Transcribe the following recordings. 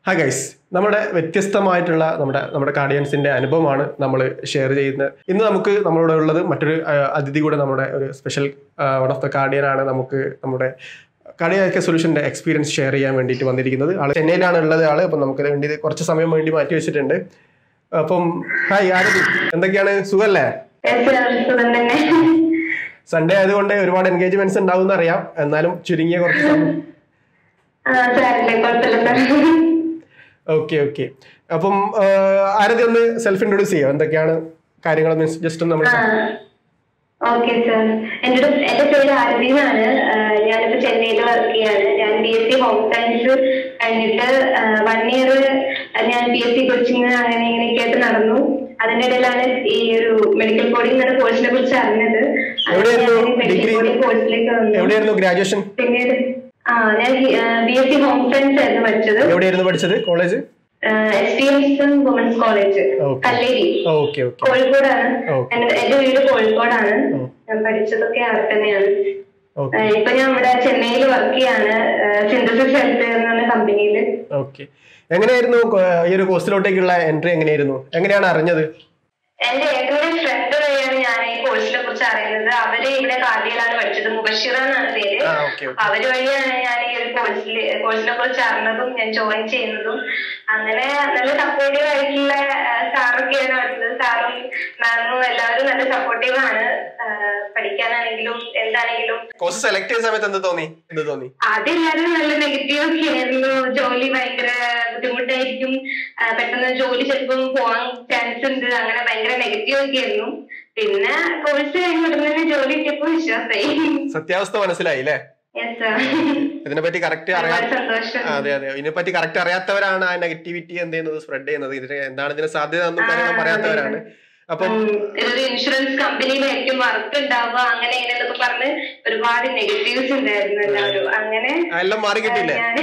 Hi guys നമ്മുടെ വ്യത്യസ്തമായിട്ടുള്ള നമ്മുടെ നമ്മുടെ കാർഡിയൻസിന്റെ അനുഭവമാണ് നമ്മൾ ഷെയർ ചെയ്യുന്നത് ഇന്ന് നമുക്ക് നമ്മളോട് ഉള്ളത് മറ്റൊരു ആ, അതിഥി കൂടെ നമ്മുടെ ഒരു special one of the Cardian ആണ് നമുക്ക് നമ്മുടെ കാർഡിയാക്ക സൊല്യൂഷന്റെ എക്സ്പീരിയൻസ് ഷെയർ ചെയ്യാൻ വേണ്ടിയിട്ട് വന്നിരിക്കുന്നത് ആള് ചെന്നൈയിലാണ് ഉള്ളത് ആള് അപ്പം നമുക്ക് വേണ്ടി കുറച്ച് സമയം വേണ്ടി മാറ്റി വെച്ചിട്ടുണ്ട് അപ്പം ഹായ് ആരതി എന്തൊക്കെയാണ് സുഖല്ലേ സുഖം തന്നെ സൺഡേ ആയതുകൊണ്ട് ഒരുപാട് എൻഗേജ്മെന്റ്സ് ഉണ്ടാവും എന്നറിയാം എന്നാലും ചുരുങ്ങിയ കുറച്ച് സമയം ആ സാറില്ലേ കുഴപ്പമില്ല സാർ ഓക്കെ ഓക്കെ അപ്പം ആ, ആരതി ഒന്ന് സെൽഫ് ഇൻട്രൊഡ്യൂസ് ചെയ്യാം എന്തൊക്കെയാണ് കാര്യങ്ങൾ മീൻസ് ജസ്റ്റ് ഒന്ന് നമ്മൾ ഓക്കെ സാർ എന്റെ എന്റെ പേര് ആരതി എന്നാണ് ആ, ഞാനിപ്പോ ചെന്നൈയിൽ വർക്ക് ചെയ്യാണ് ഞാൻ B S C home science കഴിഞ്ഞിട്ട് വൺ ഇയർ ഞാൻ ബി എസ് സി കോച്ചിങ് അങ്ങനെ ഇങ്ങനെയൊക്കെ ആയിട്ട് നടന്നു അതിന്റെ ഇടയിലാണ് ഈ ഒരു മെഡിക്കൽ കോഡിംഗ് എന്ന കോഴ്സിനെ കുറിച്ച് അറിഞ്ഞത് എവിടെയായിരുന്നു മെഡിക്കൽ ഡിഗ്രി കോഡിംഗ് കോഴ്സിലേക്ക് വന്നു എവിടെയായിരുന്നു ഗ്രാജുവേഷൻ പിന്നീട് ആ ഞാൻ B S C home science ആയിരുന്നു പഠിച്ചത് എവിടെയായിരുന്നു പഠിച്ചത് college S T M women's college Okay. Kalleri okay okay കോഴിക്കോടാണ് Okay. എന്റെ എന്റെ വീട് കോഴിക്കോടാണ് Oh. ഞാൻ പഠിച്ചതൊക്കെ അവിടെ തന്നെയാണ് ഓക്കെ ഏഹ് ഇപ്പൊ ഞാൻ ഇവിടെ ചെന്നൈയിൽ വർക്ക് ചെയ്യാണ് സിന്തസിസ് ഹെൽത്ത് എന്ന് പറഞ്ഞ കമ്പനിയിൽ ഓക്കെ എങ്ങനെയായിരുന്നു കൊ- ഈ ഒരു കോഴ്സിലോട്ടേക്കുള്ള എൻട്രി എങ്ങനെയായിരുന്നു എങ്ങനെയാണ് അറിഞ്ഞത് എന്റെ ഏറ്റവും ഫ്രണ്ട് വഴിയാണ് ഞാൻ ഈ കോഴ്സിനെ കുറിച്ച് അറിയുന്നത് അവര് ഇവിടെ കാർഡിയലാണ് പഠിച്ചത് മുബഷിറ എന്നാണ് പേര് ആ ഓക്കെ അപ്പൊ അവര് വഴിയാണ് ഞാൻ ഈ ഒരു കോഴ്സിൽ കോഴ്സിനെ കുറിച്ച് അറിഞ്ഞതും ഞാൻ ജോയിൻ ചെയ്യുന്നതും അങ്ങനെ നല്ല സപ്പോർട്ടീവ് ആയിട്ടുള്ള സാറൊക്കെയാണ് അടുത്തത് സാറും മാമും എല്ലാവരും നല്ല സപ്പോർട്ടീവ് ആണ് ആ, പഠിക്കാനാണെങ്കിലും എന്താണെങ്കിലും കോഴ്സ് സെലക്ട് ചെയ്ത സമയത്ത് എന്ത് തോന്നി എന്ത് തോന്നി അതെല്ലാരും നല്ല നെഗറ്റീവ് ഒക്കെ ആയിരുന്നു ജോലി ഭയങ്കര ബുദ്ധിമുട്ടായിരിക്കും ആ, പെട്ടെന്ന് ജോലി ചിലപ്പം പോവാൻ ചാൻസ് ഉണ്ട് അങ്ങനെ ഭയങ്കര നെഗറ്റീവ് ഒക്കെ ആയിരുന്നു പിന്നെ കോഴ്സ് കഴിഞ്ഞ ഉടനെ തന്നെ ജോലി കിട്ടിയപ്പോ വിശ്വാസമായി സത്യാവസ്ഥ മനസ്സിലായി അല്ലേ യെസ് സാർ ഇതിനെപ്പറ്റി കറക്റ്റ് അറിയാം ഒരുപാട് സന്തോഷം അതെ അതെ ഇതിനെപ്പറ്റി കറക്റ്റ് അറിയാത്തവരാണ് ആ നെഗറ്റിവിറ്റി എന്ത് ചെയ്യുന്നത് സ്പ്രെഡ് ചെയ്യുന്നത് ഇതിന് എന്താണ് ഇതിന് സാധ്യത എന്നും കാര്യങ്ങളും ആ, പറയാത്തവരാണ് അപ്പം ഉം, ഇതൊരു ഇൻഷുറൻസ് കമ്പനിയിലായിരിക്കും വർക്ക് ഉണ്ടാവുക അങ്ങനെ ഇങ്ങനെയൊക്കെ പറഞ്ഞ് ഒരുപാട് നെഗറ്റീവ്സ് ഉണ്ടായിരുന്നു എല്ലാവരും അങ്ങനെ ആ, എല്ലാം മാറി കിട്ടിയില്ലേ ഞാൻ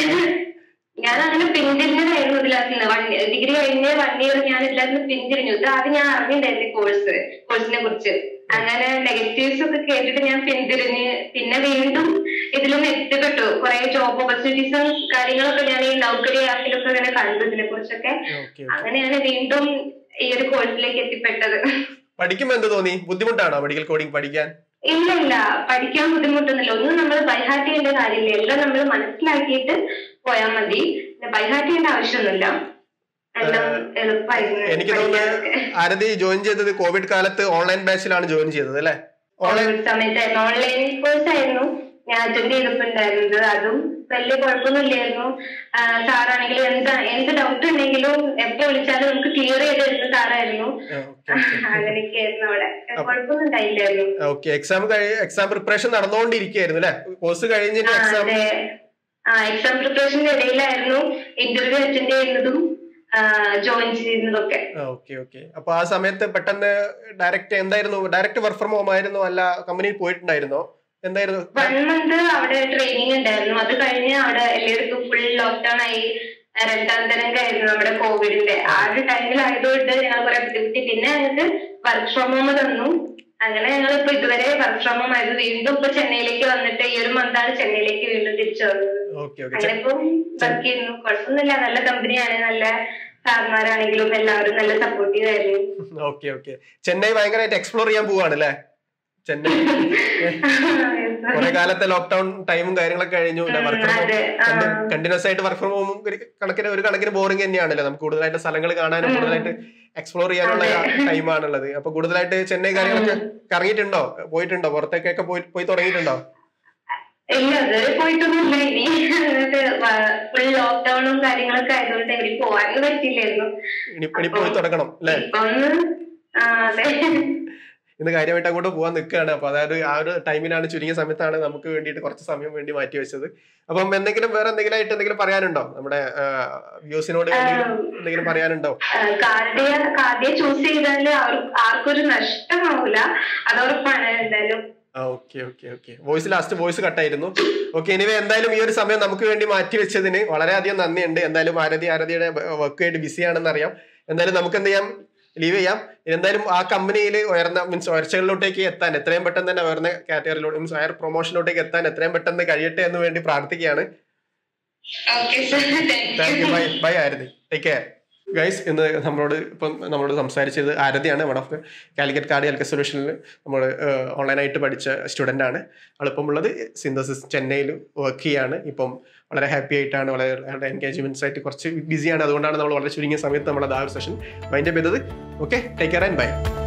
ഞാൻ അങ്ങനെ പിന്തിരിഞ്ഞതായിരുന്നു ഇതിനകത്ത് വൺ ഡിഗ്രി കഴിഞ്ഞ വൺ ഇയർ ഞാൻ ഇതിനകത്ത് പിന്തിരിഞ്ഞു ഇത് ആദ്യം ഞാൻ അറിഞ്ഞിട്ടുണ്ടായിരുന്നു കോഴ്സ് കോഴ്സിനെ കുറിച്ച് അങ്ങനെ നെഗറ്റീവ്സ് ഒക്കെ കേട്ടിട്ട് ഞാൻ പിന്തിരിഞ്ഞ് പിന്നെ വീണ്ടും ഇതിലൊന്ന് എത്തിപ്പെട്ടു കുറെ ജോബ് ഓപ്പർച്യൂണിറ്റീസും കാര്യങ്ങളൊക്കെ ഞാൻ ഈ നൗകരി ആപ്പിലൊക്കെ ഇങ്ങനെ കണ്ടു ഇതിനെ കുറിച്ചൊക്കെ ഓക്കെ അങ്ങനെയാണ് വീണ്ടും ഈ ഒരു കോഴ്സിലേക്ക് എത്തിപ്പെട്ടത് പഠിക്കുമ്പോ എന്ത് തോന്നി ബുദ്ധിമുട്ടാണോ മെഡിക്കൽ കോഡിംഗ് പഠിക്കാൻ ഇല്ല ഇല്ല പഠിക്കാൻ ബുദ്ധിമുട്ടൊന്നുമില്ല ഒന്നും നമ്മൾ ബൈഹാർട്ട് ചെയ്യേണ്ട കാര്യമില്ല എല്ലാം നമ്മൾ മനസ്സിലാക്കിയിട്ട് പോയാൽ മതി പിന്നെ ബൈഹാർട്ട് ചെയ്യേണ്ട ആവശ്യമൊന്നുമില്ല എല്ലാം എളുപ്പമായിരുന്നു എനിക്ക് പഠിക്കാനൊക്കെ. തോന്നുന്നത് ആരതി ജോയിൻ ചെയ്തത് കോവിഡ് കാലത്ത് ഓൺലൈൻ ബാച്ചിലാണ് ജോയിൻ ചെയ്തത് അല്ലേ ഓൺലൈൻ കോവിഡ് സമയത്തായിരുന്നു ഓൺലൈൻ കോഴ്സ് ആയിരുന്നു ഞാൻ അറ്റൻഡ് ചെയ്തിട്ടുണ്ടായിരുന്നത് അതും വലിയ കുഴപ്പമൊന്നുമില്ലായിരുന്നു സാറാണെങ്കിലും എന്താ എന്ത് ഡൗട്ട് ഉണ്ടെങ്കിലും എപ്പോ വിളിച്ചാലും നമുക്ക് ക്ലിയർ ചെയ്ത് തരുന്ന സാറായിരുന്നു അങ്ങനെയൊക്കെ ആയിരുന്നു അവിടെ കുഴപ്പമൊന്നും ഉണ്ടായില്ലായിരുന്നു ഓക്കെ എക്സാം എക്സാം പ്രിപ്പറേഷൻ നടന്നുകൊണ്ടിരിക്കുകയായിരുന്നു അല്ലേ കോഴ്സ് കഴിഞ്ഞിട്ട് ആ, എക്സാം അതെ ആ എക്സാം പ്രിപ്പറേഷന്റെ ഇടയിലായിരുന്നു ഇന്റർവ്യൂ അറ്റൻഡ് ചെയ്യുന്നതും ജോയിൻ ചെയ്യുന്നതൊക്കെ ഓക്കെ ഓക്കെ അപ്പൊ ആ സമയത്ത് പെട്ടെന്ന് ഡയറക്റ്റ് എന്തായിരുന്നു ഡയറക്റ്റ് വർക്ക് ഫ്രം ഹോം ആയിരുന്നോ അല്ല കമ്പനിയിൽ പോയിട്ടുണ്ടായിരുന്നോ എന്തായിരുന്നു വൺ മന്ത് അവിടെ ട്രെയിനിങ് ഉണ്ടായിരുന്നു അത് കഴിഞ്ഞ് അവിടെ എല്ലായിടത്തും ഫുൾ ലോക്ക്ഡൌൺ ആയി ആ, രണ്ടാം തരംഗമായിരുന്നു നമ്മുടെ കോവിഡിന്റെ ആ ഒരു ടൈമിലായതുകൊണ്ട് ഞങ്ങൾ കുറെ ബുദ്ധിമുട്ടി പിന്നെ ഞങ്ങൾക്ക് വർക്ക് ഫ്രം ഹോം തന്നു അങ്ങനെ ഞങ്ങൾ ഇപ്പൊ ഇതുവരെ വർക്ക് ഫ്രം ഹോം ആയിരുന്നു വീണ്ടും ഇപ്പൊ ചെന്നൈയിലേക്ക് വന്നിട്ട് ഈ ഒരു മന്താണ് ചെന്നൈയിലേക്ക് വീണ്ടും തിരിച്ചു വന്നത് ഓക്കെ ഓക്കെ അങ്ങനെ ഇപ്പം വർക്ക് ചെയ്യുന്നു കുഴപ്പമൊന്നുമില്ല നല്ല കമ്പനിയാണ് നല്ല സാർമാരാണെങ്കിലും എല്ലാവരും നല്ല സപ്പോർട്ടീവ് ആയിരുന്നു ഓക്കെ ഓക്കെ ചെന്നൈ ഭയങ്കരമായിട്ട് എക്സ്പ്ലോർ ചെയ്യാൻ പോവാണ് അല്ലേ ചെന്നൈ കുറെ കാലത്തെ ലോക്ക്ഡൌൺ ടൈമും കാര്യങ്ങളൊക്കെ കഴിഞ്ഞു വർക്ക് ഫ്രം ഹോം അതെ ആ. കണ്ടിന്യൂസ് ആയിട്ട് വർക്ക് ഫ്രം ഹോം കണക്കിന് ഒരു കണക്കിന് ബോറിംഗ് തന്നെയാണല്ലോ നമുക്ക് കൂടുതലായിട്ട് സ്ഥലങ്ങൾ കാണാനും ഉം. കൂടുതലായിട്ട് എക്സ്പ്ലോർ ചെയ്യാനുള്ള ടൈമാണുള്ളത് അപ്പൊ കൂടുതലായിട്ട് ചെന്നൈ കാര്യങ്ങളൊക്കെ കറങ്ങിയിട്ടുണ്ടോ പോയിട്ടുണ്ടോ പുറത്തേക്കൊക്കെ പോയി പോയി തുടങ്ങിയിട്ടുണ്ടോ ഇല്ല അതുവരെ പോയിട്ടൊന്നുമില്ല ഇനി എന്നിട്ട് ഫുൾ ലോക്ക്ഡൌണും കാര്യങ്ങളൊക്കെ ആയതുകൊണ്ട് എവിടെ പോകാനും പറ്റില്ലായിരുന്നു ഇനി ഇനി പോയി തുടങ്ങണം അല്ലെ ഇപ്പൊ ഒന്ന് ആ, അതെ ഇന്ന് കാര്യമായിട്ട് അങ്ങോട്ട് പോകാൻ നിൽക്കുകയാണ് അപ്പൊ അതായത് ആ ഒരു ടൈമിനാണ് ചുരുങ്ങിയ സമയത്താണ് നമുക്ക് വേണ്ടിയിട്ട് കുറച്ച് സമയം വേണ്ടി മാറ്റി വെച്ചത് അപ്പം എന്തെങ്കിലും വേറെ എന്തെങ്കിലും ആയിട്ട് എന്തെങ്കിലും പറയാനുണ്ടോ നമ്മുടെ വ്യൂസിനോട് എന്തെങ്കിലും എന്തെങ്കിലും പറയാനുണ്ടോ കാർഡിയ കാർഡിയ ചൂസ് ചെയ്താല് അവർ- ആർക്കും ഒരു നഷ്ടമാവൂല അത് ഉറപ്പാണ് എന്തായാലും ആ okay okay okay voice last voice കട്ടായിരുന്നു ഓക്കെ എനിവേ എന്തായാലും ഈ ഒരു സമയം നമുക്ക് വേണ്ടി മാറ്റി വെച്ചതിന് വളരെയധികം നന്ദിയുണ്ട് എന്തായാലും ആരതി ആരതിയുടെ വർക്ക് ആയിട്ട് ബിസി ആണെന്ന് അറിയാം എന്തായാലും നമുക്ക് എന്ത് ചെയ്യാം ലീവ് ചെയ്യാം എന്തായാലും ആ കമ്പനിയിൽ ഉയർന്ന മീൻസ് ഉയർച്ചകളിലോട്ടേക്ക് എത്താൻ എത്രയും പെട്ടെന്ന് തന്നെ ഉയർന്ന കാറ്റഗറിയിലോട്ട് മീൻസ് ഹയർ പ്രൊമോഷനിലോട്ടേക്ക് എത്താൻ എത്രയും പെട്ടെന്ന് കഴിയട്ടെ എന്ന് വേണ്ടി പ്രാർത്ഥിക്കുകയാണ് okay sir thank thank you you bye bye Aarathi take care guys ഇന്ന് നമ്മളോട് ഇപ്പം നമ്മളോട് സംസാരിച്ചത് ആരതിയാണ് വൺ ഓഫ് കാലിക്കറ്റ് കാർഡിയോ എൽക്കെ സൊല്യൂഷനിൽ നമ്മൾ ഓൺലൈനായിട്ട് പഠിച്ച സ്റ്റുഡൻ്റ് ആണ് അവളിപ്പം ഉള്ളത് സിന്തസിസ് ചെന്നൈയിൽ വർക്ക് ചെയ്യാണ് ഇപ്പം വളരെ ഹാപ്പി ആയിട്ടാണ് വളരെ എൻഗേജ്മെന്റ്സ് ആയിട്ട് കുറച്ച് ബിസിയാണ് അതുകൊണ്ടാണ് നമ്മൾ വളരെ ചുരുങ്ങിയ സമയത്ത് നമ്മൾ ആ ഒരു സെഷൻ മൈൻഡ് ചെയ്തത് okay take care and by